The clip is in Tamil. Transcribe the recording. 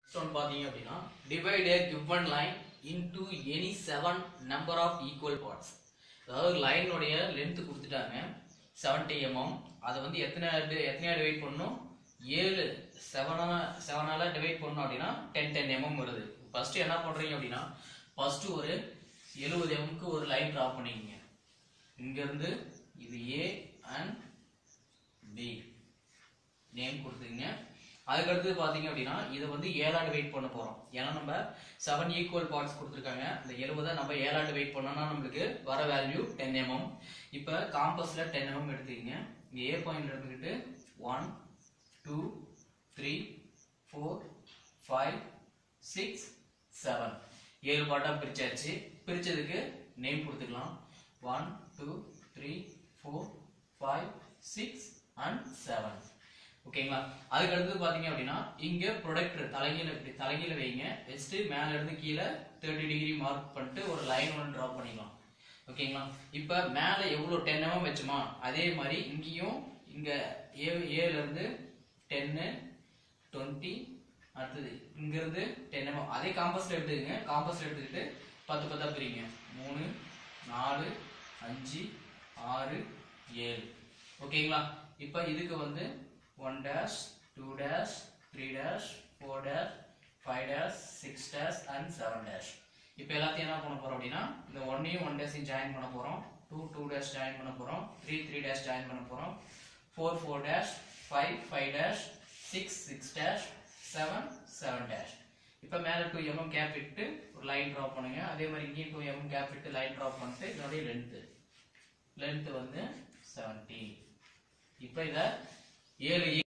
Next one பாத்தீங்க அப்படின்னா divide a given line into any seven number of equal parts அதாவது லைனுடைய லென்த் கொடுத்துட்டாங்க 70 mm அதை வந்து எத்தனை di- எத்தனையா டிவைட் பண்ணணும் ஏழு செவனா செவனால டிவைட் பண்ணோம் அப்படின்னா டென் டென் எம்எம் வருது ஃபர்ஸ்ட் என்ன பண்றீங்க அப்படின்னா ஃபர்ஸ்ட் ஒரு எழுபது எம்க்கு ஒரு லைன் டிரா பண்ணிக்கங்க இங்க இருந்து இது ஏ அண்ட் பி நேம் கொடுத்துங்க அதுக்கடுத்து பாத்தீங்க அப்படின்னா இதை வந்து ஏழா டிவைட் பண்ண போறோம் ஏன்னா நம்ம செவன் ஈக்குவல் பார்ட்ஸ் கொடுத்துருக்காங்க இந்த எழுபதை நம்ம ஏழா டிவைட் பண்ணோம்னா நம்மளுக்கு வர வேல்யூ டென் எம்எம் இப்போ காம்பஸ்ல டென் எம்எம் எடுத்துக்கங்க இங்க ஏ பாயிண்ட் எடுத்துக்கிட்டு one two three four five six seven ஏழு பாட்டா பிரிச்சாச்சு பிரிச்சதுக்கு நேம் கொடுத்துக்கலாம் one two three four five six and seven ஓகேங்களா அதுக்கு அடுத்து பாத்தீங்க அப்படின்னா இங்க ப்ரொடக்டர் தலைகீழ இப்படி தலைகீழ வைங்க வச்சுட்டு மேல இருந்து கீழே தேர்ட்டி டிகிரி மார்க் பண்ணிட்டு ஒரு லைன் ஒன்று டிரா பண்ணிக்கலாம் ஓகேங்களா இப்ப மேல எவ்வளவு டென் எம்எம் வச்சோமா அதே மாதிரி இங்கேயும் இங்க ஏ ஏல இருந்து டென்னு டுவெண்ட்டி அடுத்தது இங்க இருந்து டென் எம்எம் அதே காம்பஸ்ல எடுத்துக்கங்க காம்பஸ்ல எடுத்துக்கிட்டு பத்து பத்தா பிரிங்க மூணு நாலு அஞ்சு ஆறு ஏழு ஓகேங்களா இப்போ இதுக்கு வந்து one dash two dash three dash four dash five dash six dash and seven dash இப்போ எல்லாத்தையும் என்ன பண்ண போறோம் அப்படின்னா இந்த ஒன்னையும் ஒன் டேஷையும் ஜாயின் பண்ண போறோம் டூ டூ டேஷ் ஜாயின் பண்ண போறோம் த்ரீ த்ரீ டேஷ் ஜாயின் பண்ண போறோம் four four dash five five dash six six dash seven seven dash இப்போ மேலே டூ எம்எம் கேப் விட்டு ஒரு லைன் ட்ராப் பண்ணுங்க அதே மாதிரி இங்கேயும் டூ எம்எம் கேப் விட்டு லைன் ட்ராப் பண்ணிட்டு இதனுடைய லென்த்து லென்த் வந்து செவன்டி இப்போ இதை ஏழு